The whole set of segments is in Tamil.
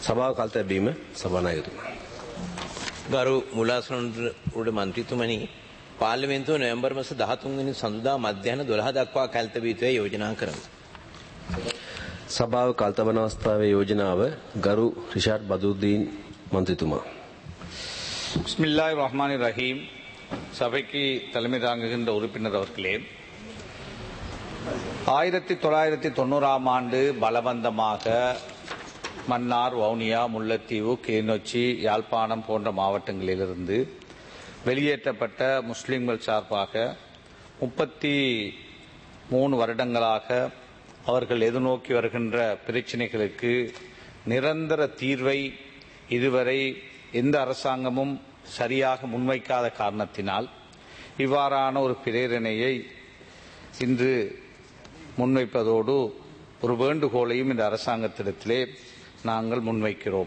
සභාව කල් තැබීම සභානායකතුමා. ගරු මුලාසනට උඩ මන්ත්‍රීතුමනි පාර්ලිමේන්තුව නොවැම්බර් මස 13 වෙනි සඳුදා මධ්‍යහන 12 දක්වා කැල්තබීතුවේ යෝජනා කරමු. සභාව කල් තබන අවස්ථාවේ යෝජනාව ගරු රිෂාඩ් බදුද්දීන් මන්ත්‍රීතුමා. பிஸ்மில்லாஹ் ரஹ்மான் ரஹீம் சபைக்கு தலைமை தாங்குகின்ற உறுப்பினர் அவர்களே ஆயிரத்தி தொள்ளாயிரத்தி தொண்ணூறாம் ஆண்டு பலவந்தமாக மன்னார் வவுனியா முல்லைத்தீவு கிளிநொச்சி யாழ்ப்பாணம் போன்ற மாவட்டங்களிலிருந்து வெளியேற்றப்பட்ட முஸ்லிம்கள் சார்பாக முப்பத்தி மூணு வருடங்களாக அவர்கள் எதிர்நோக்கி வருகின்ற பிரச்சினைகளுக்கு நிரந்தர தீர்வை இதுவரை எந்த அரசாங்கமும் சரியாக முன்வைக்காத காரணத்தினால் இவ்வாறான ஒரு பிரேரணையை இன்று முன்வைப்பதோடு ஒரு வேண்டுகோளையும் இந்த அரசாங்கத்திடத்திலே நாங்கள் முன்வைக்கிறோம்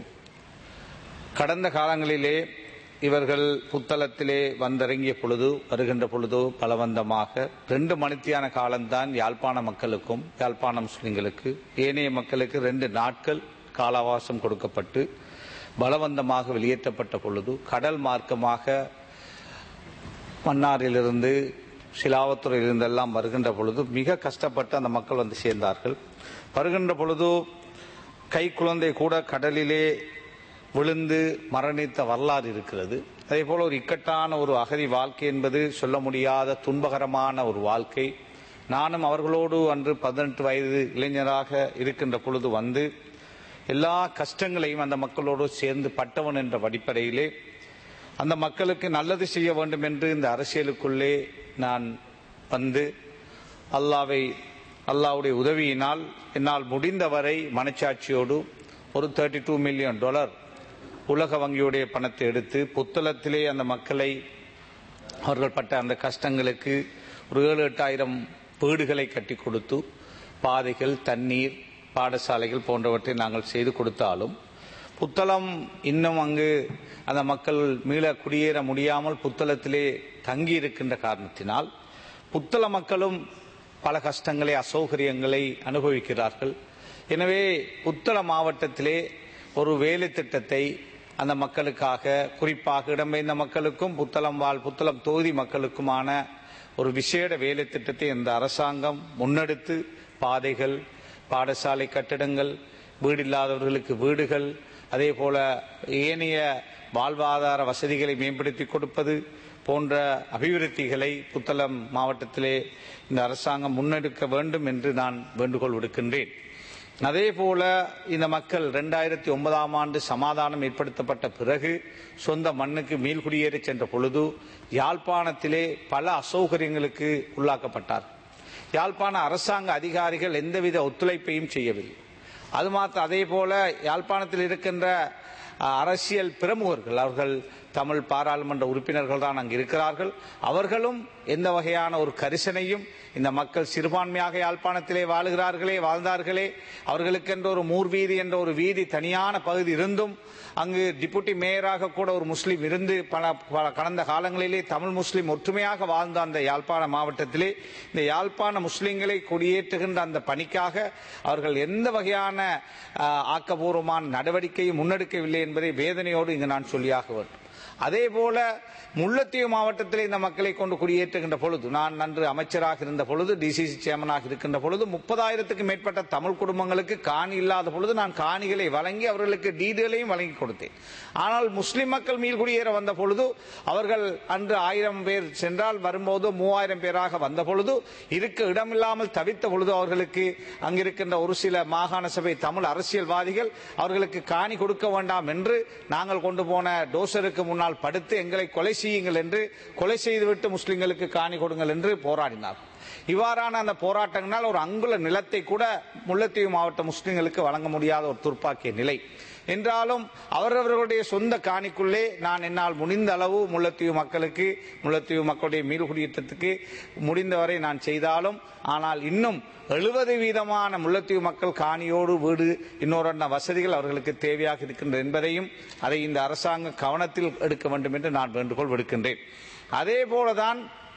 கடந்த காலங்களிலே இவர்கள் புத்தளத்திலே வந்திறங்கிய பொழுது வருகின்ற பொழுது பலவந்தமாக ரெண்டு மணித்தியான காலம்தான் யாழ்ப்பாண மக்களுக்கும் யாழ்ப்பாண முஸ்லிம்களுக்கு ஏனைய மக்களுக்கு ரெண்டு நாட்கள் கால அவகாசம் கொடுக்கப்பட்டு பலவந்தமாக வெளியேற்றப்பட்ட பொழுது கடல் மார்க்கமாக மன்னாரிலிருந்து சிலாவத்துறையிலிருந்தெல்லாம் வருகின்ற பொழுது மிக கஷ்டப்பட்டு அந்த மக்கள் வந்து சேர்ந்தார்கள் வருகின்ற பொழுது கை குழந்தை கூட கடலிலே விழுந்து மரணித்த வரலாறு இருக்கிறது அதே போல ஒரு இக்கட்டான ஒரு அகதி வாழ்க்கை என்பது சொல்ல முடியாத துன்பகரமான ஒரு வாழ்க்கை நானும் அவர்களோடு அன்று பதினெட்டு வயது இளைஞராக இருக்கின்ற பொழுது வந்து எல்லா கஷ்டங்களையும் அந்த மக்களோடு சேர்ந்து பட்டவன் என்ற அடிப்படையிலே அந்த மக்களுக்கு நல்லது செய்ய வேண்டும் என்று இந்த அரசியலுக்குள்ளே நான் வந்து அல்லாவை அல்லாவுடைய உதவியினால் என்னால் முடிந்தவரை மனச்சாட்சியோடு ஒரு தேர்ட்டி டூ மில்லியன் டாலர் உலக வங்கியுடைய பணத்தை எடுத்து புத்தளத்திலே அந்த மக்களை அவர்கள் பட்ட அந்த கஷ்டங்களுக்கு ஒரு ஏழு எட்டாயிரம் வீடுகளை கட்டி கொடுத்து பாதைகள் தண்ணீர் பாடசாலைகள் போன்றவற்றை நாங்கள் செய்து கொடுத்தாலும் புத்தளம் இன்னும் அங்கு அந்த மக்கள் மீள குடியேற முடியாமல் புத்தளத்திலே தங்கி இருக்கின்ற காரணத்தினால் புத்தள மக்களும் பல கஷ்டங்களை அசௌகரியங்களை அனுபவிக்கிறார்கள் எனவே புத்தள மாவட்டத்திலே ஒரு வேலை திட்டத்தை அந்த மக்களுக்காக குறிப்பாக இடம்பெயர்ந்த மக்களுக்கும் புத்தளம் வாழ் புத்தளம் தொகுதி மக்களுக்குமான ஒரு விசேட வேலை திட்டத்தை இந்த அரசாங்கம் முன்னெடுத்து பாதைகள் பாடசாலை கட்டிடங்கள் வீடு இல்லாதவர்களுக்கு வீடுகள் அதே போல ஏனைய வாழ்வாதார வசதிகளை மேம்படுத்தி கொடுப்பது போன்ற அபிவிருத்திகளை புத்தளம் மாவட்டத்திலே இந்த அரசாங்கம் முன்னெடுக்க வேண்டும் என்று நான் வேண்டுகோள் விடுக்கின்றேன் அதே போல இந்த மக்கள் இரண்டாயிரத்தி ஒன்பதாம் ஆண்டு சமாதானம் ஏற்படுத்தப்பட்ட பிறகு சொந்த மண்ணுக்கு மீள்குடியேறி சென்ற பொழுது யாழ்ப்பாணத்திலே பல அசௌகரியங்களுக்கு உள்ளாக்கப்பட்டார் யாழ்ப்பாண அரசாங்க அதிகாரிகள் எந்தவித ஒத்துழைப்பையும் செய்யவில்லை அது மாத்திரம் அதே போல யாழ்ப்பாணத்தில் இருக்கின்ற அரசியல் பிரமுகர்கள் அவர்கள் தமிழ் பாராளுமன்ற உறுப்பினர்கள் தான் அங்கு இருக்கிறார்கள் அவர்களும் எந்த வகையான ஒரு கரிசனையும் இந்த மக்கள் சிறுபான்மையாக யாழ்ப்பாணத்திலே வாழுகிறார்களே வாழ்ந்தார்களே அவர்களுக்கென்ற ஒரு மூர் வீதி என்ற ஒரு வீதி தனியான பகுதி இருந்தும் அங்கு டிப்யூட்டி மேயராக கூட ஒரு முஸ்லீம் இருந்து பல பல கடந்த காலங்களிலே தமிழ் முஸ்லீம் ஒற்றுமையாக வாழ்ந்த அந்த யாழ்ப்பாண மாவட்டத்திலே இந்த யாழ்ப்பாண முஸ்லீம்களை குடியேற்றுகின்ற அந்த பணிக்காக அவர்கள் எந்த வகையான ஆக்கபூர்வமான நடவடிக்கையும் முன்னெடுக்கவில்லை என்பதை வேதனையோடு இங்கு நான் சொல்லியாக வேண்டும் அதே போல முல்லைத்தீவு மாவட்டத்தில் இந்த மக்களை கொண்டு குடியேற்றுகின்ற பொழுது நான் நன்று அமைச்சராக இருந்த பொழுது டிசிசி சேர்மனாக இருக்கின்ற பொழுது முப்பதாயிரத்துக்கு மேற்பட்ட தமிழ் குடும்பங்களுக்கு காணி இல்லாத பொழுது நான் காணிகளை வழங்கி அவர்களுக்கு டீடுகளையும் வழங்கி கொடுத்தேன் ஆனால் முஸ்லிம் மக்கள் மீள் குடியேற வந்த பொழுது அவர்கள் அன்று ஆயிரம் பேர் சென்றால் வரும்போது மூவாயிரம் பேராக வந்த பொழுது இருக்க இடமில்லாமல் தவித்த பொழுது அவர்களுக்கு அங்கிருக்கின்ற ஒரு சில மாகாண சபை தமிழ் அரசியல்வாதிகள் அவர்களுக்கு காணி கொடுக்க வேண்டாம் என்று நாங்கள் கொண்டு போன டோசருக்கு முன்னால் படுத்து எங்களை கொலை செய்யுங்கள் என்று கொலை செய்துவிட்டு முஸ்லிம்களுக்கு காணி கொடுங்கள் என்று போராடினார் இவ்வாறான அந்த போராட்டங்களால் ஒரு அங்குல நிலத்தை கூட முல்லைத்தீவு மாவட்ட முஸ்லிம்களுக்கு வழங்க முடியாத ஒரு துர்ப்பாக்கிய நிலை என்றாலும் அவரவர்களுடைய சொந்த காணிக்குள்ளே நான் என்னால் முடிந்த அளவு முல்லைத்தீவு மக்களுக்கு முல்லைத்தீவு மக்களுடைய மீள்குடியேற்றத்துக்கு முடிந்தவரை நான் செய்தாலும் ஆனால் இன்னும் எழுபது வீதமான முல்லைத்தீவு மக்கள் காணியோடு வீடு இன்னொரு வசதிகள் அவர்களுக்கு தேவையாக இருக்கின்றது என்பதையும் அதை இந்த அரசாங்கம் கவனத்தில் எடுக்க வேண்டும் என்று நான் வேண்டுகோள் விடுக்கின்றேன் அதே போலதான்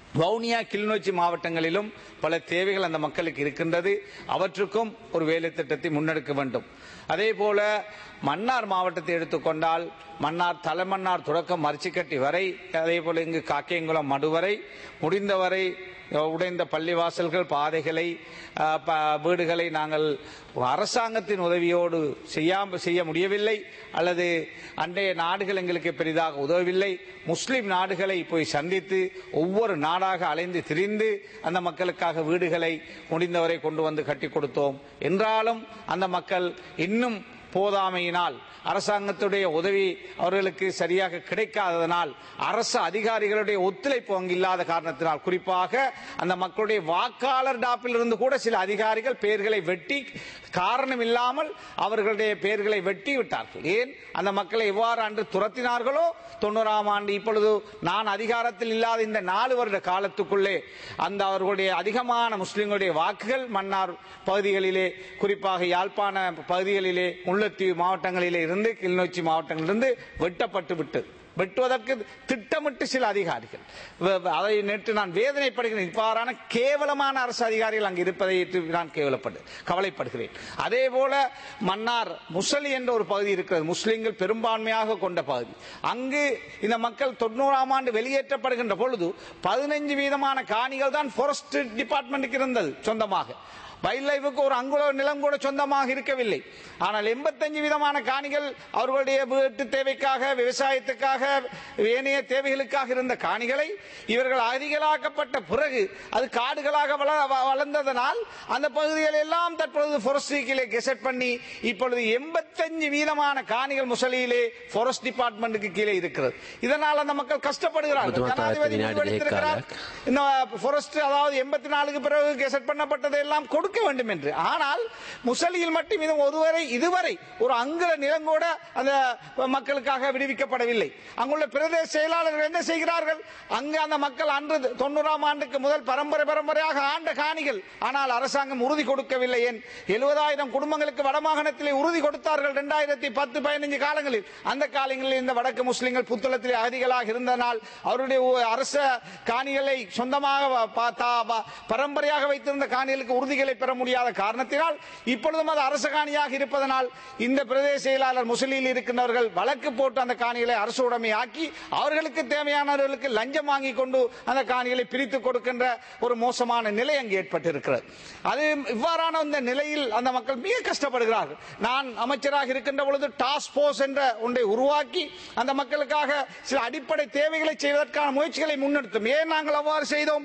வவுனியா கிளிநொச்சி மாவட்டங்களிலும் பல தேவைகள் அந்த மக்களுக்கு இருக்கின்றது அவற்றுக்கும் ஒரு வேலை திட்டத்தை முன்னெடுக்க வேண்டும் அதே போல மன்னார் மாவட்டத்தை எடுத்துக்கொண்டால் மன்னார் தலைமன்னார் தொடக்கம் மரிச்சிக்கட்டி வரை அதே போல இங்கு காக்கேங்குளம் மடு வரை முடிந்தவரை உடைந்த பள்ளிவாசல்கள் பாதைகளை அஹ், ப- வீடுகளை நாங்கள் அரசாங்கத்தின் உதவியோடு செய்யாம செய்ய முடியவில்லை அல்லது அண்டைய நாடுகள் எங்களுக்கு பெரிதாக உதவவில்லை முஸ்லிம் நாடுகளை போய் சந்தித்து ஒவ்வொரு நாடாக அலைந்து திரிந்து அந்த மக்களுக்காக வீடுகளை முடிந்தவரை கொண்டு வந்து கட்டி கொடுத்தோம் என்றாலும் அந்த மக்கள் இன்னும் போதாமையினால் அரசாங்கத்துடைய உதவி அவர்களுக்கு சரியாக கிடைக்காததனால் அரசு அதிகாரிகளுடைய ஒத்துழைப்பு அங்கு இல்லாத காரணத்தினால் குறிப்பாக அந்த மக்களுடைய வாக்காளர் டாப்பில் இருந்து கூட சில அதிகாரிகள் பெயர்களை வெட்டி காரணம் இல்லாமல் அவர்களுடைய பெயர்களை வெட்டி விட்டார்கள் ஏன் அந்த மக்களை எவ்வாறு அன்று துரத்தினார்களோ தொண்ணூறாம் ஆண்டு இப்பொழுது நான் அதிகாரத்தில் இல்லாத இந்த நாலு வருட காலத்துக்குள்ளே அந்த அவர்களுடைய அதிகமான முஸ்லிம்களுடைய வாக்குகள் மன்னார் பகுதிகளிலே குறிப்பாக யாழ்ப்பாண பகுதிகளிலே முல்லைத்தீவு மாவட்டங்களிலே இருந்து கிளிநொச்சி மாவட்டங்களிலிருந்து வெட்டப்பட்டு விட்டது வெட்டுவதற்கு திட்டமிட்டு சில அதிகாரிகள் வ- வ- அதை நேற்று நான் வேதனைப்படுகிறேன் இவ்வாறான கேவலமான அரசு அதிகாரிகள் அங்கு இருப்பதை ஏற்று நான் கேவலப்படு கவலைப்படுகிறேன் அதே போல மன்னார் முசலி என்ற ஒரு பகுதி இருக்கிறது முஸ்லிம்கள் பெரும்பான்மையாக கொண்ட பகுதி அங்கு இந்த மக்கள் தொண்ணூறாம் ஆண்டு வெளியேற்றப்படுகின்ற பொழுது பதினைஞ்சு வீதமான காணிகள் தான் ஃபாரஸ்ட் டிபார்ட்மெண்ட்டுக்கு இருந்தது சொந்தமாக வைல்ட் லைஃபுக்கு ஒரு அங்குல நிலம் கூட சொந்தமாக இருக்கவில்லை ஆனால் எண்பத்தஞ்சு விதமான காணிகள் அவர்களுடைய வீட்டு தேவைக்காக விவசாயத்துக்காக ஏனைய தேவைகளுக்காக இருந்த காணிகளை இவர்கள் அதிகலாக்கப்பட்ட பிறகு அது காடுகளாக வள- வ- வளர்ந்ததனால் அந்த பகுதிகள் எல்லாம் தற்பொழுது forestry-க்கிலே கெசட் பண்ணி இப்பொழுது எண்பத்தஞ்சு வீதமான காணிகள் முசலியிலே ஃபாரஸ்ட் டிபார்ட்மெண்ட்டுக்கு கீழே இருக்கிறது இதனால் அந்த மக்கள் கஷ்டப்படுகிறார்கள் முத்துமாத்தா ஜனாதிபதி வினாடி முடிவெடுத்திருக்கிறார். இந்த ஃபாரஸ்ட் அதாவது எண்பத்தி நாலுக்கு பிறகு கெசட் பண்ணப்பட்டதை எல்லாம் கொடுக்க வேண்டும் என்று ஆனால் முசலியில் மட்டும் இது ஒருவரை இதுவரை ஒரு அங்குல நிலம் கூட அந்த மக்களுக்காக விடுவிக்கப்படவில்லை அங்குள்ள பிரதேச செயலாளர்கள் என்ன செய்கிறார்கள் அங்கு அந்த மக்கள் அன்று தொண்ணூறாம் ஆண்டுக்கு முதல் பரம்பரை பரம்பரையாக ஆண்ட காணிகள் ஆனால் அரசாங்கம் உறுதி கொடுக்கவில்லை ஏன் எழுபதாயிரம் குடும்பங்களுக்கு வடமாகாணத்திலே உறுதி கொடுத்தார்கள் இரண்டாயிரத்தி பத்து பதினஞ்சு காலங்களில் அந்த காலங்களில் இந்த வடக்கு முஸ்லிம்கள் புத்தளத்திலே அகதிகளாக இருந்ததனால் அவருடைய ஊ- அரச காணிகளை சொந்தமாக வ- பா- தா- வ- பரம்பரையாக வைத்திருந்த காணிகளுக்கு உறுதிகளை பெற முடியாத காரணத்தினால் இப்பொழுதும் அது அரச காணியாக இருப்பதனால் இந்த பிரதேச செயலாளர் முஸ்லீமில் இருக்கின்றவர்கள் வழக்கு போட்டு அந்த காணிகளை அரசு உடைமையாக்கி அவர்களுக்கு தேவையானவர்களுக்கு லஞ்சம் வாங்கி கொண்டு அந்த காணிகளை பிரித்து கொடுக்கின்ற ஒரு மோசமான நிலை அங்கு ஏற்பட்டிருக்கிறது அது இவ்வாறான இந்த நிலையில் அந்த மக்கள் மிக கஷ்டப்படுகிறார்கள் நான் அமைச்சராக இருக்கின்ற பொழுது டாஸ்க் போர்ஸ் என்ற ஒன்றை உருவாக்கி அந்த மக்களுக்காக சில அடிப்படை தேவைகளை செய்வதற்கான முயற்சிகளை முன்னெடுத்தோம் ஏன் நாங்கள் அவ்வாறு செய்தோம்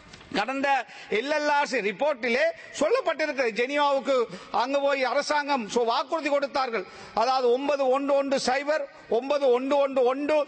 கடந்த எல்எல்ஆர்சி ரிப்போர்ட்டிலே சொல்லப்பட்டிருக்கிறது ஜெனிவாவுக்கு அங்கு போய் அரசாங்கம் சொ- வாக்குறுதி கொடுத்தார்கள் அதாவது ஒன்பது ஒன்று ஒன்று சைபர் ஒன்பது ஒன்று ஒன்று ஒன்று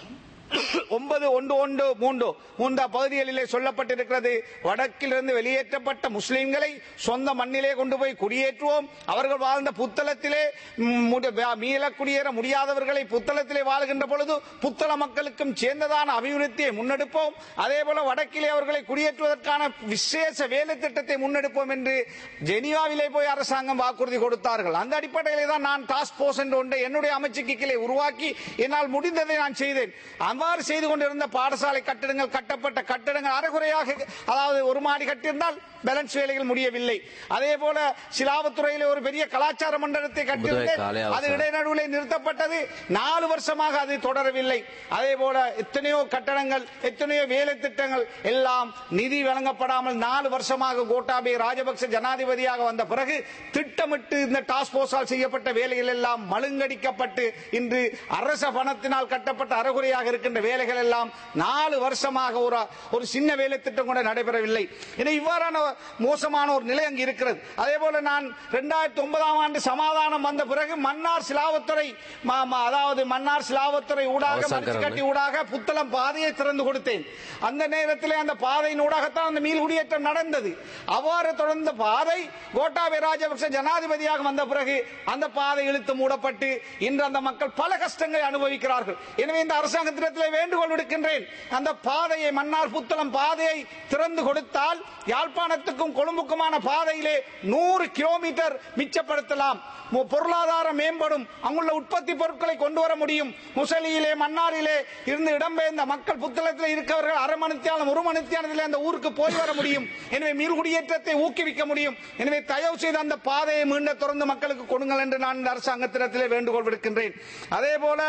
ஒன்பது ஒன்று ஒன்று மூன்று மூன்றா பகுதிகளிலே சொல்லப்பட்டிருக்கிறது வடக்கிலிருந்து வெளியேற்றப்பட்ட முஸ்லிம்களை சொந்த மண்ணிலே கொண்டு போய் குடியேற்றுவோம் அவர்கள் வாழ்ந்த புத்தளத்திலே ம், முடி- மீள குடியேற முடியாதவர்களை புத்தளத்திலே வாழ்கின்ற பொழுது புத்தள மக்களுக்கும் சேர்ந்ததான அபிவிருத்தியை முன்னெடுப்போம் அதே போல வடக்கிலே அவர்களை குடியேற்றுவதற்கான விசேஷ வேலை திட்டத்தை முன்னெடுப்போம் என்று ஜெனீவாவிலே போய் அரசாங்கம் வாக்குறுதி கொடுத்தார்கள் அந்த அடிப்படையிலே தான் நான் டாஸ்க் போர்ஸ் என்ற ஒன்றை என்னுடைய அமைச்சுக்கு கீழே உருவாக்கி என்னால் முடிந்ததை நான் செய்தேன் அவ்வாறு செய்து கொண்டிருந்த பாடசாலை கட்டிடங்கள் கட்டப்பட்ட கட்டிடங்கள் அரைகுறையாக அதாவது ஒரு மாடி கட்டியிருந்தால் பேலன்ஸ் வேலைகள் முடியவில்லை அதே போல சிலாவத்துறையிலே ஒரு பெரிய கலாச்சார மண்டலத்தை கட்டியிருந்தேன் காலை அது அவசரம். இடைநடுவில் நிறுத்தப்பட்டது நாலு வருஷமாக அது தொடரவில்லை அதே போல எத்தனையோ கட்டடங்கள் எத்தனையோ வேலை திட்டங்கள் எல்லாம் நிதி வழங்கப்படாமல் நாலு வருஷமாக கோட்டாபே ராஜபக்ச ஜனாதிபதியாக வந்த பிறகு திட்டமிட்டு இந்த டாஸ்க் போர்ஸால் செய்யப்பட்ட வேலைகள் எல்லாம் மழுங்கடிக்கப்பட்டு இன்று அரச பணத்தினால் கட்டப்பட்ட அறகுறையாக இருக்கின்ற வேலைகள் எல்லாம் நாலு வருஷமாக ஒரு ஒரு சின்ன வேலை திட்டம் கூட நடைபெறவில்லை என இவ்வாறான மோசமான ஒரு நிலை அங்கு இருக்கிறது அதே போல நான் இரண்டாயிரத்தி ஒன்பதாம் ஆண்டு சமாதானம் வந்த பிறகு மன்னார் சிலாவத்துறை ம- ம- அதாவது மன்னார் சிலாவத்துறை ஊடாக அவசரம் மரிச்சு கட்டி கரணை. ஊடாக புத்தளம் பாதையை திறந்து கொடுத்தேன் அந்த நேரத்திலே அந்த பாதையின் ஊடாகத்தான் அந்த மீள் குடியேற்றம் நடந்தது அவ்வாறு தொடர்ந்த பாதை கோட்டாபய ராஜபக்ச ஜனாதிபதியாக வந்த பிறகு அந்த பாதை இழுத்து மூடப்பட்டு இன்று அந்த மக்கள் பல கஷ்டங்களை அனுபவிக்கிறார்கள் எனவே இந்த அரசாங்கத்திடத்தில் அரசாங்கத்திலே வேண்டுகோள் விடுக்கின்றேன் அந்த பாதையை மன்னார் புத்தளம் பாதையை திறந்து கொடுத்தால் யாழ்ப்பாணத்துக்கும் கொழும்புக்குமான பாதையிலே நூறு கிலோமீட்டர் மிச்சப்படுத்தலாம் மு- பொருளாதாரம் மேம்படும் அங்குள்ள உற்பத்தி பொருட்களை கொண்டு வர முடியும் முசலியிலே மன்னாரிலே இருந்து இடம்பெயர்ந்த மக்கள் புத்தளத்தில் இருக்கவர்கள் அரை மணித்தியாலம் ஒரு மணித்தியாலத்திலே அந்த ஊருக்கு போய் வர முடியும் எனவே மீள்குடியேற்றத்தை ஊக்குவிக்க முடியும் எனவே தயவு செய்து அந்த பாதையை மீண்ட திறந்து மக்களுக்கு கொடுங்கள் என்று நான் இந்த அரசாங்கத்திடத்திலே வேண்டுகோள் விடுக்கின்றேன் அதே போல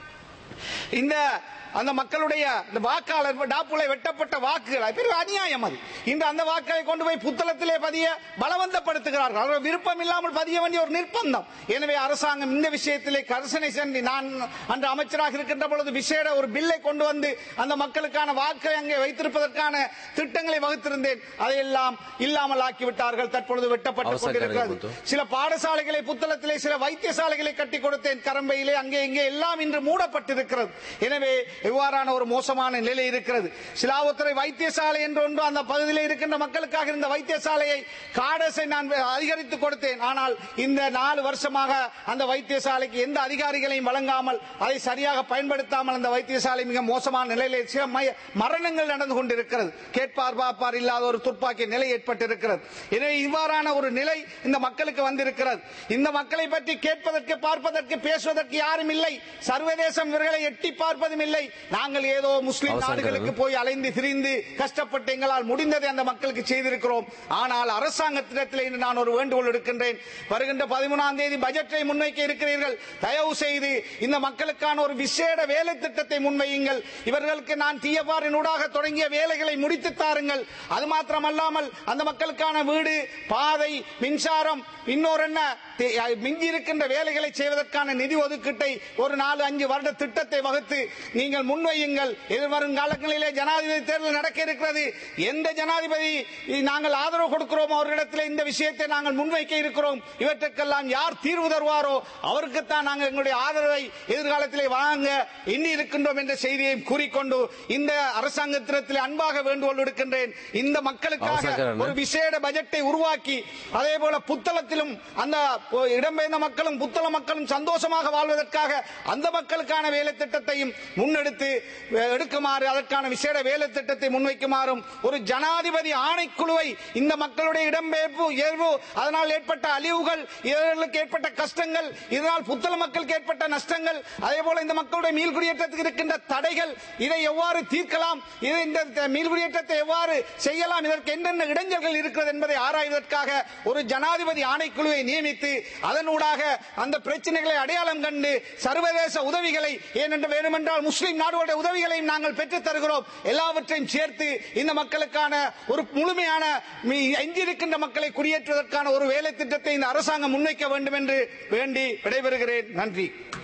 இந்த அந்த மக்களுடைய இந்த வாக்காளர் டாப்புலை வெட்டப்பட்ட வாக்குகள் அது பெரிய அநியாயம் அது இன்று அந்த வாக்களை கொண்டு போய் புத்தளத்திலே பதிய பலவந்தப்படுத்துகிறார்கள் அவர்கள் விருப்பம் இல்லாமல் பதிய வேண்டிய ஒரு நிர்பந்தம் எனவே அரசாங்கம் இந்த விஷயத்திலே கரிசனை சென்று நான் அன்று அமைச்சராக இருக்கின்ற பொழுது விசேட ஒரு பில்லை கொண்டு வந்து அந்த மக்களுக்கான வாக்கை அங்கே வைத்திருப்பதற்கான திட்டங்களை வகுத்திருந்தேன் அதையெல்லாம் இல்லாமல் ஆக்கிவிட்டார்கள் தற்பொழுது வெட்டப்பட்டுக் அவசர கொண்டிருக்கிறது காரியம் சில பாடசாலைகளை புத்தளத்திலே சில வைத்தியசாலைகளை கட்டி கொடுத்தேன் கரம்பையிலே அங்கே இங்கே எல்லாம் இன்று மூடப்பட்டிருக்கிறது எனவே இவ்வாறான ஒரு மோசமான நிலை இருக்கிறது சிலாவுத்துறை வைத்தியசாலை என்று ஒன்று அந்த பகுதியில் இருக்கின்ற மக்களுக்காக இருந்த வைத்தியசாலையை காடஸை நான் அதிகரித்து கொடுத்தேன் ஆனால் இந்த நாலு வருஷமாக அந்த வைத்தியசாலைக்கு எந்த அதிகாரிகளையும் வழங்காமல் அதை சரியாக பயன்படுத்தாமல் அந்த வைத்தியசாலை மிக மோசமான நிலையிலே சில மய- மரணங்கள் நடந்து கொண்டிருக்கிறது கேட்பார் பார்ப்பார் இல்லாத ஒரு துப்பாக்கி நிலை ஏற்பட்டிருக்கிறது எனவே இவ்வாறான ஒரு நிலை இந்த மக்களுக்கு வந்திருக்கிறது இந்த மக்களை பற்றி கேட்பதற்கு பார்ப்பதற்கு பேசுவதற்கு யாரும் இல்லை சர்வதேசம் இவர்களை எட்டி பார்ப்பதும் இல்லை நாங்கள் ஏதோ முஸ்லிம் அவசரம் நாடுகளுக்கு போய் அலைந்து திரிந்து கஷ்டப்பட்டு எங்களால் முடிந்ததை அந்த மக்களுக்கு செய்திருக்கிறோம் ஆனால் அரசாங்கத்திடத்தில் இன்று நான் ஒரு வேண்டுகோள் எடுக்கின்றேன் வருகின்ற பதிமூணாம் தேதி பட்ஜெட்டை முன்வைக்க இருக்கிறீர்கள் தயவு செய்து இந்த மக்களுக்கான ஒரு விசேட வேலை திட்டத்தை முன்வையுங்கள் இவர்களுக்கு நான் தீயவாரினூடாக தொடங்கிய வேலைகளை முடித்து தாருங்கள் அது மாத்திரமல்லாமல் அந்த மக்களுக்கான வீடு பாதை மின்சாரம் இன்னொரு என்ன தே- மிஞ்சி இருக்கின்ற வேலைகளை செய்வதற்கான நிதி ஒதுக்கீட்டை ஒரு நாலு அஞ்சு வருட திட்டத்தை வகுத்து நீங்கள் முன்வையுங்கள் எதிர்வரும் காலங்களிலே ஜனாதிபதி தேர்தல் நடக்க இருக்கிறது எந்த ஜனாதிபதி நாங்கள் ஆதரவு கொடுக்கிறோமோ அவர்களிடத்தில் இந்த விஷயத்தை நாங்கள் முன்வைக்க இருக்கிறோம் இவற்றுக்கெல்லாம் யார் தீர்வு தருவாரோ அவருக்குத்தான் நாங்கள் எங்களுடைய ஆதரவை எதிர்காலத்திலே வாங்க எண்ணி இருக்கின்றோம் என்ற செய்தியை கூறிக்கொண்டு இந்த அரசாங்கத்திடத்தில் அன்பாக வேண்டுகோள் விடுக்கின்றேன் இந்த மக்களுக்காக அவசரம் ஒரு விசேட பட்ஜெட்டை உருவாக்கி அதே போல புத்தளத்திலும் அந்த இடம்பெயர்ந்த மக்களும் புத்தள மக்களும் சந்தோஷமாக வாழ்வதற்காக அந்த மக்களுக்கான வேலை திட்டத்தையும் முன்னெடுத்து அஹ், எடுக்குமாறு அதற்கான விசேட வேலை திட்டத்தை முன்வைக்குமாறும் ஒரு ஜனாதிபதி ஆணைக்குழுவை இந்த மக்களுடைய இடம்பெயர்ப்பு உயர்வு அதனால் ஏற்பட்ட அழிவுகள் இவர்களுக்கு ஏற்பட்ட கஷ்டங்கள் இதனால் புத்தள மக்களுக்கு ஏற்பட்ட நஷ்டங்கள் அதே போல இந்த மக்களுடைய மீள்குடியேற்றத்துக்கு இருக்கின்ற தடைகள் இதை எவ்வாறு தீர்க்கலாம் இதை இந்த மீள்குடியேற்றத்தை எவ்வாறு செய்யலாம் இதற்கு என்னென்ன இடைஞ்சல்கள் இருக்கிறது என்பதை ஆராய்வதற்காக ஒரு ஜனாதிபதி ஆணைக்குழுவை நியமித்து அதனூடாக அந்த பிரச்சனைகளை அடையாளம் கண்டு சர்வதேச உதவிகளை ஏனென்று வேண்டுமென்றால் முஸ்லிம் நாடுகளுடைய உதவிகளையும் நாங்கள் பெற்றுத் தருகிறோம் எல்லாவற்றையும் சேர்த்து இந்த மக்களுக்கான ஒரு முழுமையான மீ- எஞ்சியிருக்கின்ற மக்களை குடியேற்றுவதற்கான ஒரு வேலை திட்டத்தை இந்த அரசாங்கம் முன்வைக்க வேண்டும் என்று வேண்டி விடைபெறுகிறேன் நன்றி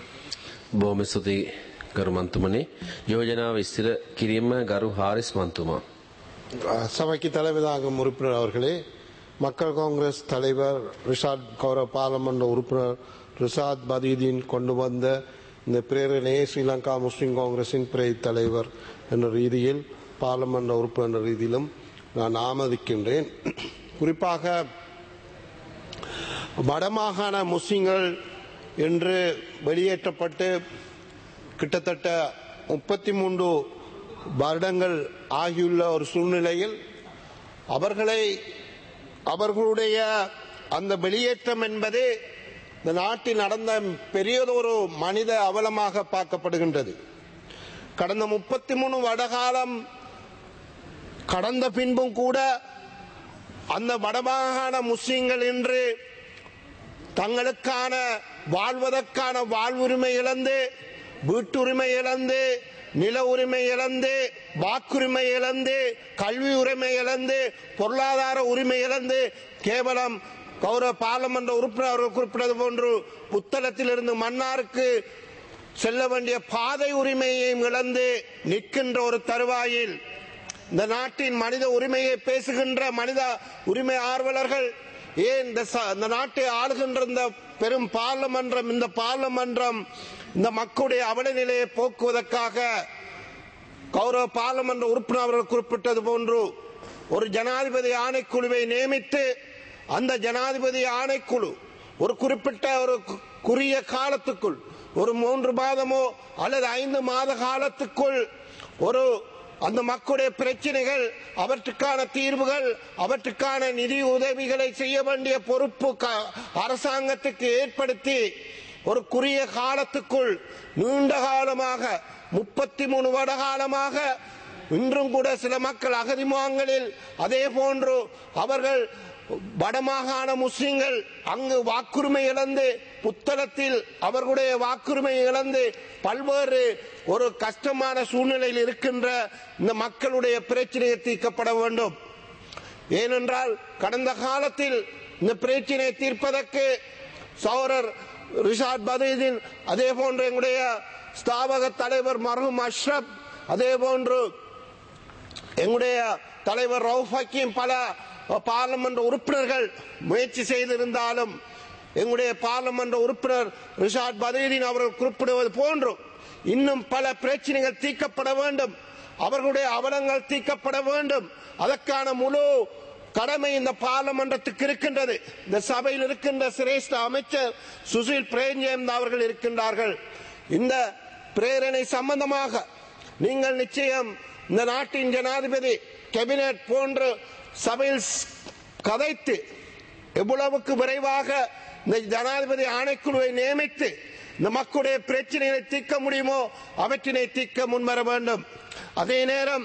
බොහොම ස්තුතියි ගරු මන්තුමනි. යෝජනාව විස්තර කිරීම ගරු හාරිස් මන්තුමා. சபைக்கு தலைமைதாகும் உறுப்பினர் அவர்களே மக்கள் காங்கிரஸ் தலைவர் ரிஷாத் கௌரவ பாராளுமன்ற உறுப்பினர் ரிஷாத் பதீதீன் கொண்டு வந்த இந்த பிரேரணையை ஸ்ரீலங்கா முஸ்லிம் காங்கிரசின் பிறை தலைவர் என்ற ரீதியில் பாராளுமன்ற உறுப்பினர் என்ற ரீதியிலும் நான் ஆமதிக்கின்றேன் குறிப்பாக வடமாகாண முஸ்லிம்கள் என்று வெளியேற்றப்பட்டு கிட்டத்தட்ட முப்பத்தி மூன்று வருடங்கள் ஆகியுள்ள ஒரு சூழ்நிலையில் அவர்களை அவர்களுடைய அந்த வெளியேற்றம் என்பது இந்த நாட்டில் நடந்த பெரியதொரு மனித அவலமாக பார்க்கப்படுகின்றது கடந்த முப்பத்தி மூணு வடகாலம் கடந்த பின்பும் கூட அந்த வடமாகாண முஸ்லிம்கள் இன்று தங்களுக்கான வாழ்வதற்கான வாழ்வுரிமை இழந்து வீட்டுரிமை இழந்து நில உரிமை இழந்து வாக்குரிமை இழந்து கல்வி உரிமை இழந்து பொருளாதார உரிமை இழந்து கேவலம் கௌரவ பாராளுமன்ற உறுப்பினர் அவர்கள் குறிப்பிட்டது போன்று புத்தளத்திலிருந்து மன்னாருக்கு செல்ல வேண்டிய பாதை உரிமையையும் இழந்து நிற்கின்ற ஒரு தருவாயில் இந்த நாட்டின் மனித உரிமையை பேசுகின்ற மனித உரிமை ஆர்வலர்கள் ஏன் இந்த ச- இந்த நாட்டை ஆளுகின்ற இந்த பெரும் பார்லமன்றம் இந்த பார்லமன்றம் இந்த மக்களுடைய அவல நிலையை போக்குவதற்காக கௌரவ பார்லமன்ற உறுப்பினர் அவர்கள் குறிப்பிட்டது போன்று ஒரு ஜனாதிபதி ஆணைக்குழுவை நியமித்து அந்த ஜனாதிபதி ஆணைக்குழு ஒரு குறிப்பிட்ட ஒரு கு- குறுகிய காலத்துக்குள் ஒரு மூன்று மாதமோ அல்லது ஐந்து மாத காலத்துக்குள் ஒரு அந்த மக்களுடைய பிரச்சனைகள் அவற்றுக்கான தீர்வுகள் அவற்றுக்கான நிதி உதவிகளை செய்ய வேண்டிய பொறுப்பு க- அரசாங்கத்துக்கு ஏற்படுத்தி ஒரு குறுகிய காலத்துக்குள் நீண்ட காலமாக முப்பத்தி மூணு வருட காலமாக இன்றும் கூட சில மக்கள் அகதி முகாம்களில் அதே போன்று அவர்கள் வடமாகாண முஸ்லிம்கள் அங்கு வாக்குரிமை இழந்து புத்தளத்தில் அவர்களுடைய வாக்குரிமை இழந்து பல்வேறு ஒரு கஷ்டமான சூழ்நிலையில் இருக்கின்ற இந்த மக்களுடைய பிரச்சனையை தீர்க்கப்பட வேண்டும் ஏனென்றால் கடந்த காலத்தில் இந்த பிரச்சனையை தீர்ப்பதற்கு சௌரர் ரிஷாத் பதீதின் அதே போன்று எங்களுடைய ஸ்தாபக தலைவர் மர்ஹூம் அஷ்ரப் அதே போன்று எங்களுடைய தலைவர் ரவுஃப் ஹக்கீம் பல பார்லமெண்ட் உறுப்பினர்கள் முயற்சி செய்திருந்தாலும் எங்களுடைய பார்லமெண்ட் உறுப்பினர் ரிஷாட் பதீதீன் அவர்கள் குறிப்பிடுவது போன்று இன்னும் பல பிரச்சனைகள் தீர்க்கப்பட வேண்டும் அவர்களுடைய அவலங்கள் தீர்க்கப்பட வேண்டும் அதற்கான முழு கடமை இந்த பார்லமெண்டத்துக்கு இருக்கின்றது இந்த சபையில் இருக்கின்ற சிரேஷ்ட அமைச்சர் சுசில் பிரேம்ஜெயம் அவர்கள் இருக்கின்றார்கள் இந்த பிரேரணை சம்பந்தமாக நீங்கள் நிச்சயம் இந்த நாட்டின் ஜனாதிபதி கேபினட் போன்று சபையில் ஸ்- கதைத்து எவ்வளவுக்கு விரைவாக இந்த ஜனாதிபதி ஆணைக்குழுவை நியமித்து இந்த மக்களுடைய பிரச்சனைகளை தீர்க்க முடியுமோ அவற்றினை தீர்க்க முன்வர வேண்டும் அதே நேரம்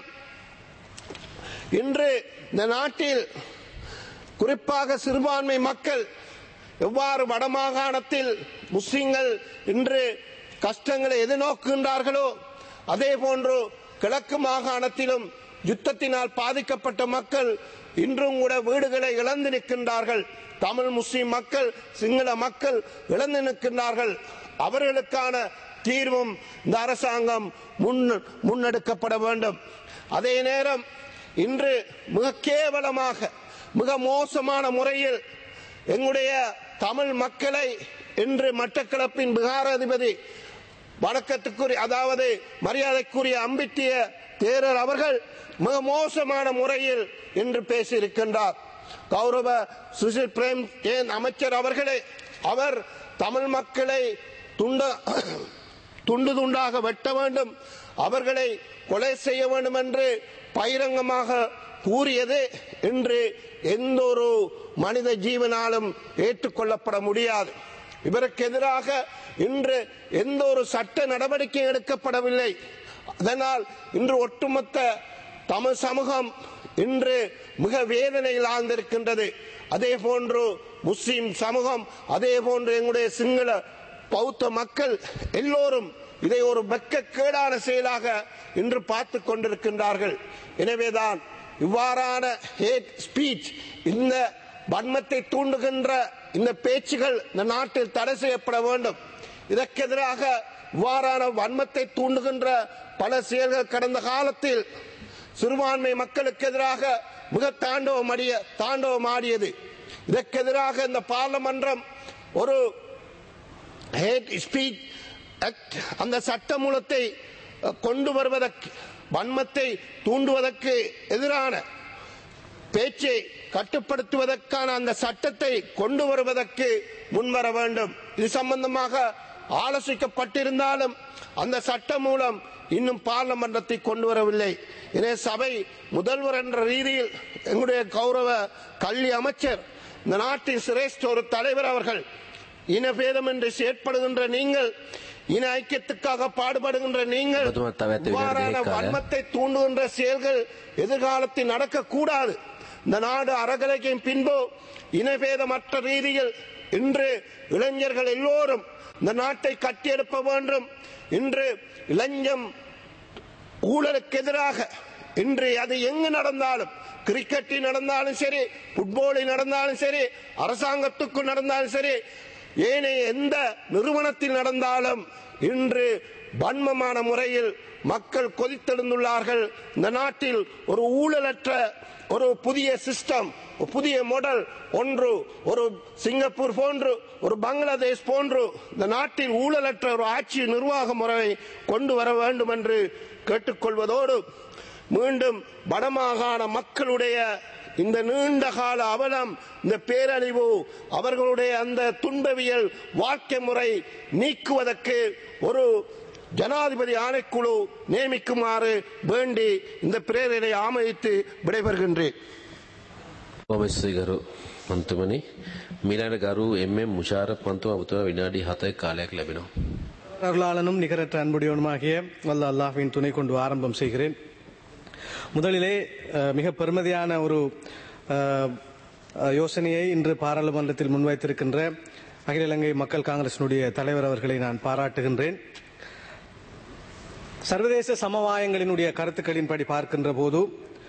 இன்று இந்த நாட்டில் குறிப்பாக சிறுபான்மை மக்கள் எவ்வாறு வடமாகாணத்தில் முஸ்லிம்கள் இன்று கஷ்டங்களை எதிர்நோக்குகின்றார்களோ அதே போன்று கிழக்கு மாகாணத்திலும் யுத்தத்தினால் பாதிக்கப்பட்ட மக்கள் இன்றும் கூட வீடுகளை இழந்து நிற்கின்றார்கள் தமிழ் முஸ்லிம் மக்கள் சிங்கள மக்கள் இழந்து நிற்கின்றார்கள் அவர்களுக்கான தீர்வும் இந்த அரசாங்கம் முன் முன்னெடுக்கப்பட வேண்டும் அதே நேரம் இன்று மிக கேவலமாக மிக மோசமான முறையில் எங்களுடைய தமிழ் மக்களை இன்று மட்டக்களப்பின் பிகாராதிபதி வணக்கத்துக்குரிய அதாவது மரியாதைக்குரிய அம்பிட்டிய தேரர் அவர்கள் மிக மோசமான முறையில் இன்று பேசியிருக்கின்றார் கௌரவ சுசில் பிரேம் ஏன் அமைச்சர் அவர்களே அவர் தமிழ் மக்களை துண்ட துண்டு துண்டாக வெட்ட வேண்டும் அவர்களை கொலை செய்ய வேண்டும் என்று பகிரங்கமாக கூறியது இன்று எந்த ஒரு மனித ஜீவனாலும் ஏற்றுக்கொள்ளப்பட முடியாது இவருக்கு எதிராக இன்று எந்த ஒரு சட்ட நடவடிக்கை எடுக்கப்படவில்லை அதனால் இன்று ஒட்டுமொத்த தமிழ் சமூகம் இன்று மிக வேதனையில் ஆழ்ந்திருக்கின்றது அதே போன்று முஸ்லிம் சமூகம் அதே போன்று எங்களுடைய சிங்கள பௌத்த மக்கள் எல்லோரும் இதை ஒரு வெக்கக்கேடான செயலாக இன்று பார்த்து கொண்டிருக்கின்றார்கள் எனவேதான் இவ்வாறான ஹேட் ஸ்பீச் இந்த வன்மத்தை தூண்டுகின்ற இந்த பேச்சுகள் இந்த நாட்டில் தடை செய்யப்பட வேண்டும் இதற்கு எதிராக இவ்வாறான வன்மத்தை தூண்டுகின்ற பல செயல்கள் கடந்த காலத்தில் சிறுபான்மை மக்களுக்கு எதிராக மிக தாண்டவம் அடிய தாண்டவம் ஆடியது இதற்கு எதிராக இந்த பார்லமன்றம் ஒரு ஹேட் ஸ்பீச் ஆக்ட் அந்த சட்ட மூலத்தை அஹ், கொண்டு வருவதற்கு வன்மத்தை தூண்டுவதற்கு எதிரான பேச்சை கட்டுப்படுத்துவதற்கான அந்த சட்டத்தை கொண்டு வருவதற்கு முன்வர வேண்டும் இது சம்பந்தமாக ஆலோசிக்கப்பட்டிருந்தாலும் அந்த சட்டம் மூலம் இன்னும் பார்லமெண்டத்தை கொண்டு வரவில்லை எனவே சபை முதல்வர் என்ற ரீதியில் எங்களுடைய கௌரவ கல்வி அமைச்சர் இந்த நாட்டின் சிரேஷ்ட ஒரு தலைவர் அவர்கள் இனபேதம் என்று செயற்படுகின்ற நீங்கள் இன ஐக்கியத்துக்காக பாடுபடுகின்ற நீங்கள் பிரதமர் தவிர்த்து இவ்வாறான விடுதலை வன்மத்தை தூண்டுகின்ற செயல்கள் எதிர்காலத்தில் நடக்கக்கூடாது இந்த நாடு அறகலைக்கும் பின்பு இனபேதமற்ற ரீதியில் இன்று இளைஞர்கள் எல்லோரும் இந்த நாட்டை கட்டியெழுப்ப வேண்டும் இன்று இளைஞம் ஊழலுக்கு எதிராக இன்று அது எங்கு நடந்தாலும் கிரிக்கெட்டில் நடந்தாலும் சரி புட்பாலில் நடந்தாலும் சரி அரசாங்கத்துக்கு நடந்தாலும் சரி ஏனைய எந்த நிறுவனத்தில் நடந்தாலும் இன்று வன்மமான முறையில் மக்கள் கொதித்தெழுந்துள்ளார்கள் இந்த நாட்டில் ஒரு ஊழலற்ற ஒரு புதிய சிஸ்டம் ஒரு புதிய மாடல் ஒன்று ஒரு சிங்கப்பூர் போன்று ஒரு பங்களாதேஷ் போன்று இந்த நாட்டில் ஊழலற்ற ஒரு ஆட்சி நிர்வாக முறையை கொண்டு வர வேண்டும் என்று கேட்டுக்கொள்வதோடு மீண்டும் வடமாகாண மக்களுடைய இந்த நீண்ட கால அவலம் இந்த பேரழிவு அவர்களுடைய அந்த துன்பவியல் வாழ்க்கை முறை நீக்குவதற்கு ஒரு ஜனாதிபதி ஆணைக்குழு நியமிக்குமாறு வேண்டி இந்த பிரேரணை ஆமதித்து விடைபெறுகின்றேன் බොහොම ස්තුතියි ගරු මන්තුමනි මීළඟ ගරු එම්.එම්. මුෂාරප් මන්තුමා ඔබතුමාට විනාඩි 7ක කාලයක් ලැබෙනවා. அருளாளனும் நிகரற்ற அன்புடையவனுமாகிய வல்ல அல்லாஹ்வின் துணை கொண்டு ஆரம்பம் செய்கிறேன் முதலிலே அஹ், மிக பெருமதியான ஒரு அஹ், அஹ், யோசனையை இன்று பாராளுமன்றத்தில் முன்வைத்திருக்கின்ற அகில இலங்கை மக்கள் காங்கிரசினுடைய தலைவர் அவர்களை நான் பாராட்டுகின்றேன் சர்வதேச சமவாயங்களினுடைய கருத்துக்களின்படி பார்க்கின்ற போது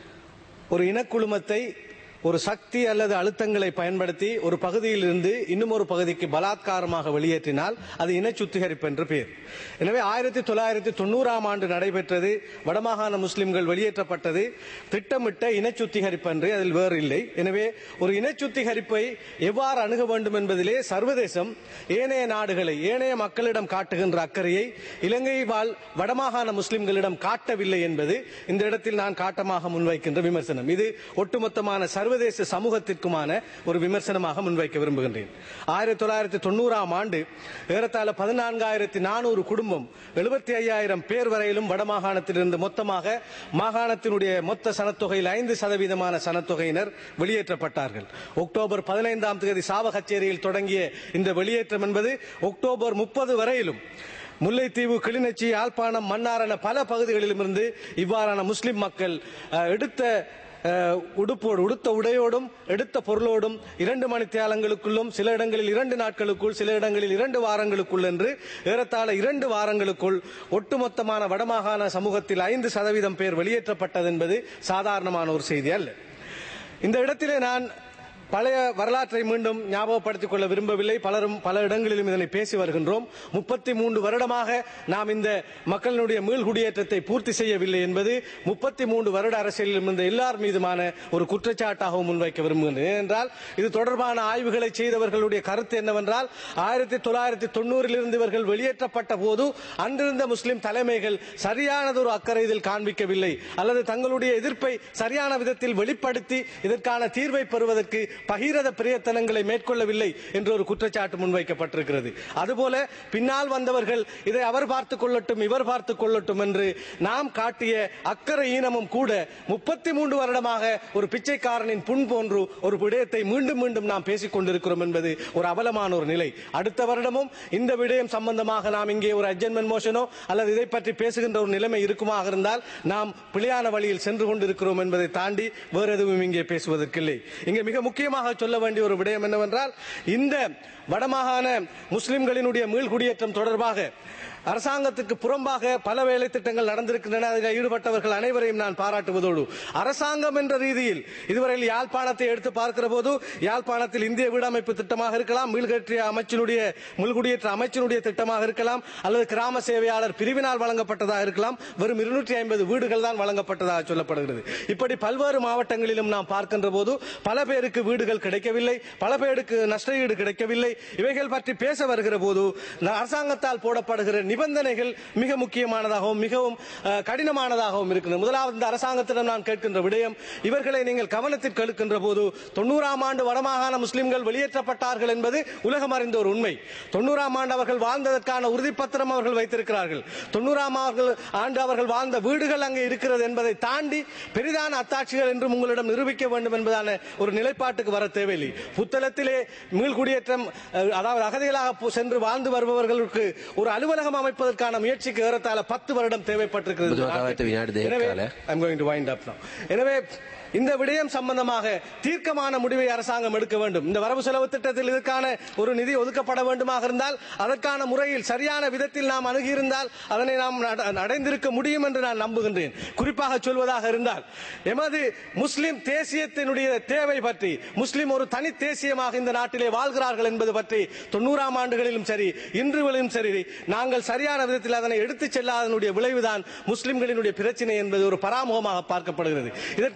ஒரு இனக்குழுமத்தை ஒரு சக்தி அல்லது அழுத்தங்களை பயன்படுத்தி ஒரு பகுதியிலிருந்து இன்னும் ஒரு பகுதிக்கு பலாத்காரமாக வெளியேற்றினால் அது இன சுத்திகரிப்பு என்று பெயர் எனவே ஆயிரத்தி தொள்ளாயிரத்தி தொண்ணூறாம் ஆண்டு நடைபெற்றது வடமாகாண முஸ்லிம்கள் வெளியேற்றப்பட்டது திட்டமிட்ட இன சுத்திகரிப்பு என்று அதில் வேறு இல்லை எனவே ஒரு இன சுத்திகரிப்பை எவ்வாறு அணுக வேண்டும் என்பதிலே சர்வதேசம் ஏனைய நாடுகளை ஏனைய மக்களிடம் காட்டுகின்ற அக்கறையை இலங்கை வாழ் வடமாகாண முஸ்லிம்களிடம் காட்டவில்லை என்பது இந்த இடத்தில் நான் காட்டமாக முன்வைக்கின்ற விமர்சனம் இது ஒட்டுமொத்தமான சர்வதேச சமூகத்திற்குமான ஒரு விமர்சனமாக முன்வைக்க விரும்புகின்றேன் ஆயிரத்தி தொள்ளாயிரத்தி தொண்ணூறாம் ஆண்டு ஏறத்தாழ பதினான்காயிரத்தி நானூறு குடும்பம் எழுபத்தி ஐயாயிரம் பேர் வரையிலும் வடமாகாணத்திலிருந்து மொத்தமாக மாகாணத்தினுடைய மொத்த சனத்தொகையில் ஐந்து சதவீதமான சனத்தொகையினர் வெளியேற்றப்பட்டார்கள் அக்டோபர் பதினைந்தாம் தேதி சாவகச்சேரியில் தொடங்கிய இந்த வெளியேற்றம் என்பது அக்டோபர் முப்பது வரையிலும் முல்லைத்தீவு கிளிநொச்சி யாழ்ப்பாணம் மன்னார் என பல பகுதிகளிலும் இருந்து இவ்வாறான முஸ்லிம் மக்கள் அஹ், எடுத்த அஹ், உடுப்போடு உடுத்த உடையோடும் எடுத்த பொருளோடும் இரண்டு மணித்தியாலங்களுக்குள்ளும் சில இடங்களில் இரண்டு நாட்களுக்குள் சில இடங்களில் இரண்டு வாரங்களுக்குள் என்று ஏறத்தாழ இரண்டு வாரங்களுக்குள் ஒட்டுமொத்தமான வடமாகாண சமூகத்தில் ஐந்து சதவீதம் பேர் வெளியேற்றப்பட்டது என்பது சாதாரணமான ஒரு செய்தி அல்ல இந்த இடத்திலே நான் பழைய வரலாற்றை மீண்டும் ஞாபகப்படுத்திக் கொள்ள விரும்பவில்லை பலரும் பல இடங்களிலும் இதனை பேசி வருகின்றோம் முப்பத்தி மூன்று வருடமாக நாம் இந்த மக்களினுடைய மீள்குடியேற்றத்தை பூர்த்தி செய்யவில்லை என்பது முப்பத்தி மூன்று வருட அரசியலில் இருந்த எல்லார் மீதுமான ஒரு குற்றச்சாட்டாகவும் முன்வைக்க விரும்புகின்றேன் ஏனென்றால் இது தொடர்பான ஆய்வுகளை செய்தவர்களுடைய கருத்து என்னவென்றால் ஆயிரத்தி தொள்ளாயிரத்தி தொண்ணூறில் இருந்து இவர்கள் வெளியேற்றப்பட்ட போது அன்றிருந்த முஸ்லிம் தலைமைகள் சரியானதொரு அக்கறை இதில் காண்பிக்கவில்லை அல்லது தங்களுடைய எதிர்ப்பை சரியான விதத்தில் வெளிப்படுத்தி இதற்கான தீர்வை பெறுவதற்கு பகிரத பிரயத்தனங்களை மேற்கொள்ளவில்லை என்ற ஒரு குற்றச்சாட்டு முன்வைக்கப்பட்டிருக்கிறது அதுபோல பின்னால் வந்தவர்கள் இதை அவர் பார்த்துக் கொள்ளட்டும் இவர் பார்த்துக் கொள்ளட்டும் என்று நாம் காட்டிய அக்கறை ஈனமும் கூட முப்பத்தி மூன்று வருடமாக ஒரு பிச்சைக்காரனின் புண் போன்று ஒரு விடயத்தை மீண்டும் மீண்டும் நாம் பேசிக் கொண்டிருக்கிறோம் என்பது ஒரு அவலமான ஒரு நிலை அடுத்த வருடமும் இந்த விடயம் சம்பந்தமாக நாம் இங்கே ஒரு அட்ஜன்மெண்ட் மோஷனோ அல்லது இதை பற்றி பேசுகின்ற ஒரு நிலைமை இருக்குமாக இருந்தால் நாம் பிழையான வழியில் சென்று கொண்டிருக்கிறோம் என்பதை தாண்டி வேறு எதுவும் இங்கே பேசுவதற்கில்லை இங்கே மிக முக்கியமாக சொல்ல வேண்டிய ஒரு விடயம் என்னவென்றால் இந்த வடமாகாண முஸ்லிம்களினுடைய மீள்குடியேற்றம் தொடர்பாக அரசாங்கத்துக்கு புறம்பாக பல வேலை திட்டங்கள் நடந்திருக்கின்றன அதில் ஈடுபட்டவர்கள் அனைவரையும் நான் பாராட்டுவதோடு அரசாங்கம் என்ற ரீதியில் இதுவரையில் யாழ்ப்பாணத்தை எடுத்து பார்க்கிற போது யாழ்ப்பாணத்தில் இந்திய வீடமைப்பு திட்டமாக இருக்கலாம் மீள்கற்றிய அமைச்சினுடைய மீள்குடியேற்ற அமைச்சினுடைய திட்டமாக இருக்கலாம் அல்லது கிராம சேவையாளர் பிரிவினால் வழங்கப்பட்டதாக இருக்கலாம் வெறும் இருநூற்றி ஐம்பது வீடுகள் தான் வழங்கப்பட்டதாக சொல்லப்படுகிறது இப்படி பல்வேறு மாவட்டங்களிலும் நாம் பார்க்கின்ற போது பல பேருக்கு வீடுகள் கிடைக்கவில்லை பல பேருக்கு நஷ்டஈடு கிடைக்கவில்லை இவைகள் பற்றி பேச வருகிற போது ந- அரசாங்கத்தால் போடப்படுகிற நிபந்தனைகள் மிக முக்கியமானதாகவும் மிகவும் அஹ், கடினமானதாகவும் இருக்கிறது முதலாவது இந்த அரசாங்கத்திடம் நான் கேட்கின்ற விடயம் இவர்களை நீங்கள் கவனத்திற்கு எடுக்கின்ற போது தொண்ணூறாம் ஆண்டு வடமாகாண முஸ்லிம்கள் வெளியேற்றப்பட்டார்கள் என்பது உலகம் அறிந்த ஒரு உண்மை தொண்ணூறாம் ஆண்டு அவர்கள் வாழ்ந்ததற்கான உறுதிப்பத்திரம் அவர்கள் வைத்திருக்கிறார்கள் தொண்ணூறாம் அவர்கள் ஆண்டு அவர்கள் வாழ்ந்த வீடுகள் அங்கே இருக்கிறது என்பதை தாண்டி பெரிதான அத்தாட்சிகள் என்றும் உங்களிடம் நிரூபிக்க வேண்டும் என்பதான ஒரு நிலைப்பாட்டுக்கு வர தேவையில்லை புத்தளத்திலே மீள்குடியேற்றம் அஹ், அதாவது அகதிகளாக போ- சென்று வாழ்ந்து வருபவர்களுக்கு ஒரு அலுவலகம் அமைப்பதற்கான முயற்சிக்கு ஏறத்தாழ பத்து வருடம் தேவைப்பட்டிருக்கிறது இந்த புதுவகாலத்து நாட்டில். வினாடி தேக எனவே கால. I'm going to wind up now. எனவே இந்த விடயம் சம்பந்தமாக தீர்க்கமான முடிவை அரசாங்கம் எடுக்க வேண்டும் இந்த வரவு செலவு திட்டத்தில் இதற்கான ஒரு நிதி ஒதுக்கப்பட வேண்டுமாக இருந்தால் அதற்கான முறையில் சரியான விதத்தில் நாம் அணுகியிருந்தால் அதனை நாம் நட- அடைந்திருக்க முடியும் என்று நான் நம்புகின்றேன் குறிப்பாக சொல்வதாக இருந்தால் எமது முஸ்லிம் தேசியத்தினுடைய தேவை பற்றி முஸ்லிம் ஒரு தனி தேசியமாக இந்த நாட்டிலே வாழ்கிறார்கள் என்பது பற்றி தொண்ணூறாம் ஆண்டுகளிலும் சரி இன்றுகளிலும் சரி நாங்கள் சரியான விதத்தில் அதனை எடுத்துச் செல்லாதனுடைய விளைவுதான் முஸ்லிம்களினுடைய பிரச்சனை என்பது ஒரு பராமுகமாக பார்க்கப்படுகிறது இதற்கான தீர்வு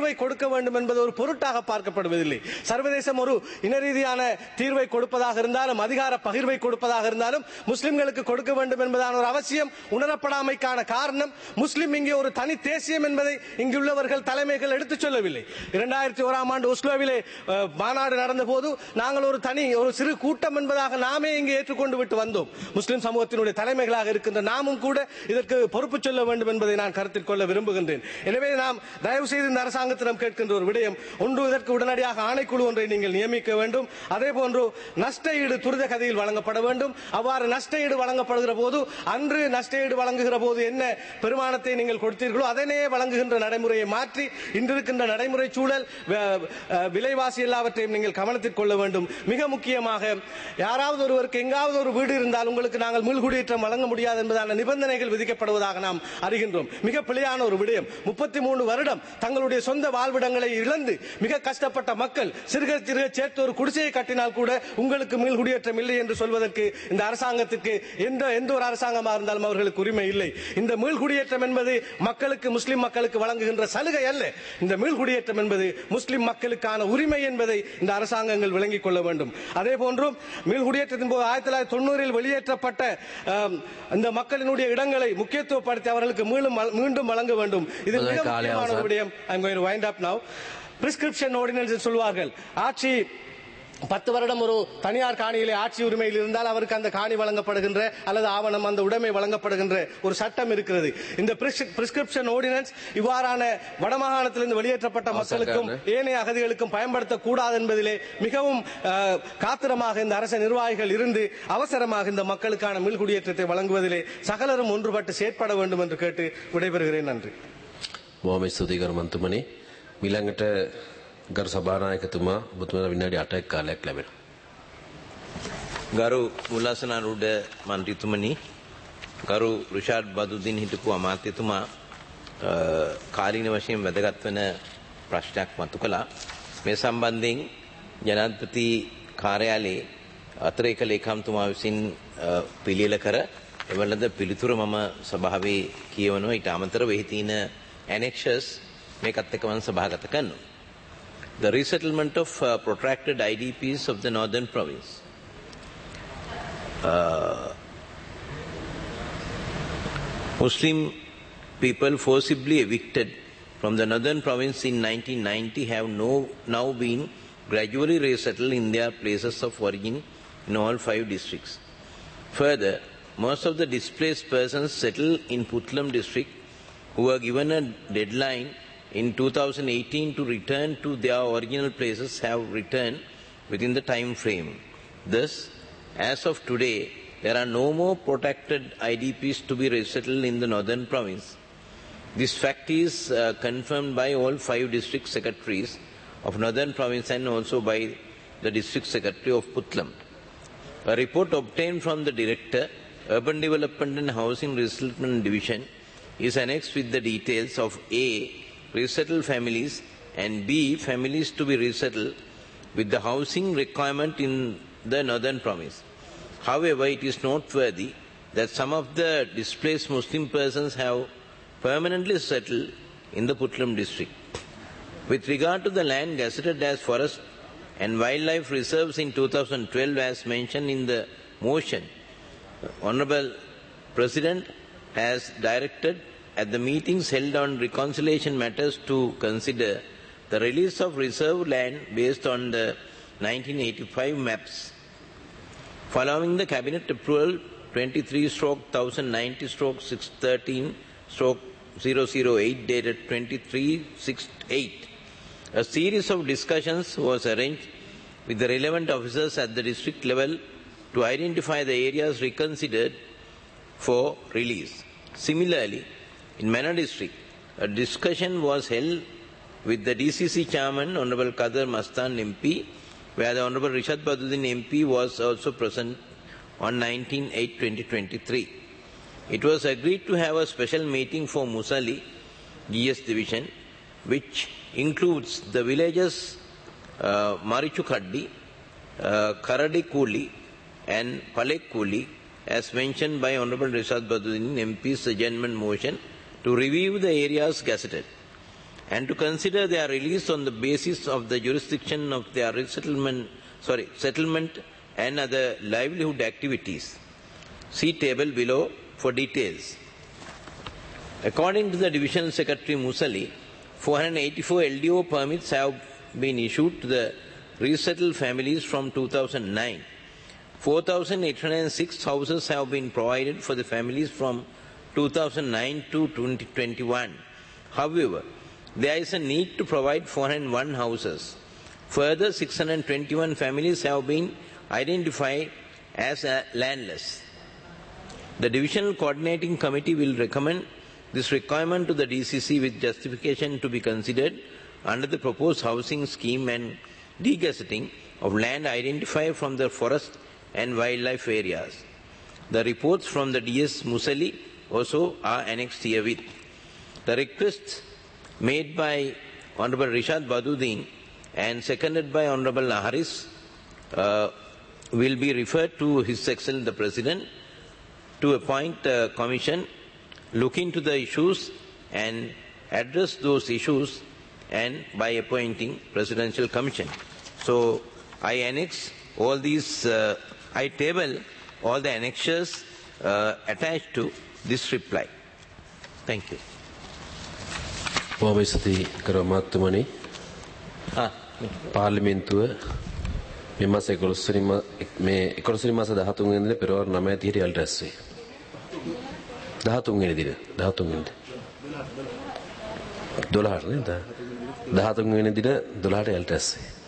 தீர்வை கொடுக்க வேண்டும் என்பது ஒரு பொருட்டாக பார்க்கப்படுவதில்லை சர்வதேசம் ஒரு இன ரீதியான தீர்வை கொடுப்பதாக இருந்தாலும் அதிகார பகிர்வை கொடுப்பதாக இருந்தாலும் முஸ்லிம்களுக்கு கொடுக்க வேண்டும் என்பதான ஒரு அவசியம் உணரப்படாமைக்கான காரணம் முஸ்லிம் இங்கே ஒரு தனி தேசியம் என்பதை இங்குள்ளவர்கள் தலைமைகள் எடுத்துச் சொல்லவில்லை இரண்டாயிரத்தி ஓராம் ஆண்டு ஒஸ்லோவிலே அஹ், மாநாடு நடந்த போது நாங்கள் ஒரு தனி ஒரு சிறு கூட்டம் என்பதாக நாமே இங்கே ஏற்றுக்கொண்டு விட்டு வந்தோம் முஸ்லிம் சமூகத்தினுடைய தலைமைகளாக இருக்கின்ற நாமும் கூட இதற்கு பொறுப்பு சொல்ல வேண்டும் என்பதை நான் கருத்தில் கொள்ள விரும்புகின்றேன் எனவே நாம் தயவு செய்து இந்த அரசாங்கத்திடம் கேட்கின்ற ஒரு விடயம் ஒன்று இதற்கு உடனடியாக ஆணைக்குழு ஒன்றை நீங்கள் நியமிக்க வேண்டும் அதே போன்று நஷ்ட ஈடு துரித கதையில் வழங்கப்பட வேண்டும் அவ்வாறு நஷ்ட ஈடு வழங்கப்படுகிற போது அன்று நஷ்ட ஈடு வழங்குகிற போது என்ன பெருமானத்தை நீங்கள் கொடுத்தீர்களோ அதனே வழங்குகின்ற நடைமுறையை மாற்றி இன்று இருக்கின்ற நடைமுறை சூழல் வ- அஹ், விலைவாசி எல்லாவற்றையும் நீங்கள் கவனத்தில் கொள்ள வேண்டும் மிக முக்கியமாக யாராவது ஒருவருக்கு எங்காவது ஒரு வீடு இருந்தால் உங்களுக்கு நாங்கள் மீள்குடியேற்றம் வழங்க முடியாது என்பதான நிபந்தனைகள் விதிக்கப்படுவதாக நாம் அறிகின்றோம் மிக பிழையான ஒரு விடயம் முப்பத்தி மூணு வருடம் தங்களுடைய சொந்த வாழ்விடங்களை இழந்து மிக கஷ்டப்பட்ட மக்கள் சிறுக சிறுக சேர்த்து ஒரு குடிசையை கட்டினால் கூட உங்களுக்கு மீள்குடியேற்றம் இல்லை என்று சொல்வதற்கு இந்த அரசாங்கத்துக்கு எந்த எந்த ஒரு அரசாங்கமாக இருந்தாலும் அவர்களுக்கு உரிமை இல்லை இந்த மீள்குடியேற்றம் என்பது மக்களுக்கு முஸ்லிம் மக்களுக்கு வழங்குகின்ற சலுகை அல்ல இந்த மீள்குடியேற்றம் என்பது முஸ்லிம் மக்களுக்கான உரிமை என்பதை இந்த அரசாங்கங்கள் விளங்கிக் கொள்ள வேண்டும் அதே போன்றும் மீள்குடியேற்றத்தின் போது ஆயிரத்தி தொள்ளாயிரத்தி தொண்ணூறில் வெளியேற்றப்பட்ட ஆம், இந்த மக்களினுடைய இடங்களை முக்கியத்துவப்படுத்தி அவர்களுக்கு மீண்டும் வழ- மீண்டும் வழங்க வேண்டும் இது மிக முதல் காலை முக்கியமான ஒரு அவசானம். விடயம் I'm going wind up now prescription ordinance சொல்வார்கள் ஆட்சி பத்து வருடம் ஒரு தனியார் காணியிலே ஆட்சி உரிமையில் இருந்தால் அவருக்கு அந்த காணி வழங்கப்படுகின்ற அல்லது ஆவணம் அந்த உடைமை வழங்கப்படுகின்ற ஒரு சட்டம் இருக்கிறது இந்த பிரிஸ்கிரிப்ஷன் ஆர்டினன்ஸ் இவ்வாறான வடமாகாணத்திலிருந்து வெளியேற்றப்பட்ட மக்களுக்கும் ஏனைய அகதிகளுக்கும் பயன்படுத்தக்கூடாது என்பதிலே மிகவும் அஹ், காத்திரமாக இந்த அரச நிர்வாகிகள் இருந்து அவசரமாக இந்த மக்களுக்கான மீள்குடியேற்றத்தை வழங்குவதிலே சகலரும் ஒன்றுபட்டு செயற்பட வேண்டும் என்று கேட்டு விடைபெறுகிறேன் நன்றி බොහොම ස්තුතියි කරු මන්තුමනි. මීළඟට ගරු සභානායකතුමා ඔබතුමාට විනාඩි 8ක් කාලයක් ලැබෙනවා. ගරු මුල්ලාසනාරුඩ මන්ත්‍රීතුමනි ගරු රුෂාඩ් බදුදින් හිටපු අමාත්‍යතුමා අ, කාලීන වශයෙන් වැදගත් වන ප්‍රශ්නයක් මතු කළා. මේ සම්බන්ධයෙන් ජනාධිපති කාර්යාලයේ අතරේක ලේකම්තුමා විසින් අ, පිළියෙල කර එවලද පිළිතුර මම සභාවේ කියවනවා ඊට අමතරව එහි තියෙන annexures මේකත් එක්ක මම සභාගත කරනවා. The resettlement of uh, protracted IDPs of the northern province. Muslim people forcibly evicted from the northern province in 1990 have no, now been gradually resettled in their places of origin in all five districts. Further, most of the displaced persons settled in Putlam district who were given a deadline in 2018 to return to their original places have returned within the time frame. Thus, as of today, there are no more protected IDPs to be resettled in the northern province. This fact is uh, confirmed by all five district secretaries of northern province and also by the district secretary of Putlam. A report obtained from the director, Urban Development and Housing Resettlement Division, is annexed with the details of A. Resettled families and B. Families to be resettled with the housing requirement in the northern province. However, it is noteworthy that some of the displaced Muslim persons have permanently settled in the Putlam district. With regard to the land gazetted as forest and wildlife reserves in 2012 as mentioned in the motion, Honorable President has directed at the meetings held on reconciliation matters to consider the release of reserve land based on the 1985 maps. Following the cabinet approval 23 stroke 1090 stroke 613 stroke 008 dated 2368, a series of discussions was arranged with the relevant officers at the district level to identify the areas reconsidered for release. Similarly, in Mana district, a discussion was held with the DCC chairman, Honorable Qadar Mastan MP, where the Honorable Rishad Baduddin MP was also present on 19-8-2023. It was agreed to have a special meeting for Musali, GS division, which includes the villages uh, Marichukaddi, uh, Karadi Kuli, and Palek Kuli, as mentioned by Honorable Rishad Baduddin MP's adjournment motion to review the areas gazetted. and to consider their release on the basis of the jurisdiction of their resettlement, sorry, settlement and other livelihood activities. See table below for details. According to the Division Secretary Musali, 484 LDO permits have been issued to the resettled families from 2009. 4,806 houses have been provided for the families from 2009 to 2021. However, there is a need to provide 401 houses. Further, 621 families have been identified as uh, landless. The Divisional Coordinating Committee will recommend this requirement to the DCC with justification to be considered under the proposed housing scheme and degazetting of land identified from the forest and wildlife areas. The reports from the DS Musali also are annexed herewith. The requests made by Honorable Rishad Baduddin and seconded by Honorable Haris uh, will be referred to His Excellency the President to appoint a commission look into the issues and address those issues and by appointing presidential commission. So I annex all these, uh, I table all the annexures uh, attached to this reply. Thank you. බොහොම ස්තුතියි කරු අමාත්‍යමනි Ah, පාර්ලිමේන්තුව මේ මාස 11 වෙනි මා- මේ 11 වෙනි මාස 13 වෙනි දින පෙරවරු 9 30 යට රැස් වේ 13 වෙනි දින 13 වෙනි දින 12 නේද 13 වෙනි දින 12ට යට රැස් වේ